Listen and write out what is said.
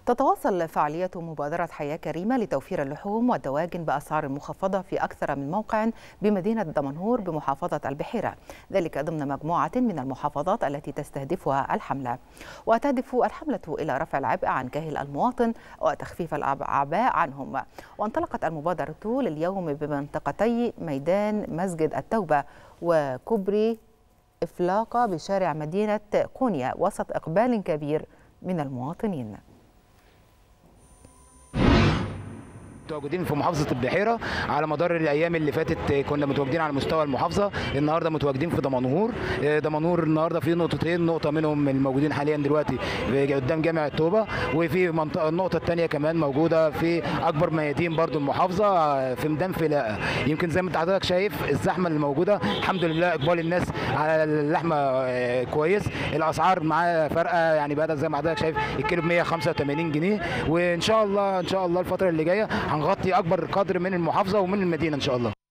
تتواصل فعالية مبادرة حياة كريمة لتوفير اللحوم والدواجن بأسعار مخفضة في أكثر من موقع بمدينة دمنهور بمحافظة البحيرة ذلك ضمن مجموعة من المحافظات التي تستهدفها الحملة وتهدف الحملة إلى رفع العبء عن كاهل المواطن وتخفيف الأعباء عنهم وانطلقت المبادرة لليوم بمنطقتي ميدان مسجد التوبة وكوبري إفلاقة بشارع مدينة قونيا وسط إقبال كبير من المواطنين متواجدين في محافظه البحيره على مدار الايام اللي فاتت كنا متواجدين على مستوى المحافظه النهارده متواجدين في دمنهور دمنهور النهارده في نقطتين نقطه منهم الموجودين حاليا دلوقتي قدام جامع التوبه وفي منطقه النقطه الثانيه كمان موجوده في اكبر ميادين برضو المحافظه في ميدان فلاقه يمكن زي ما انت حضرتك شايف الزحمه اللي موجوده الحمد لله اقبال الناس على اللحمه كويس الاسعار معاها فارقه يعني بقى زي ما حضرتك شايف الكيلو ب 185 جنيه وان شاء الله ان شاء الله الفتره اللي جايه هنغطي اكبر قدر من المحافظه ومن المدينه ان شاء الله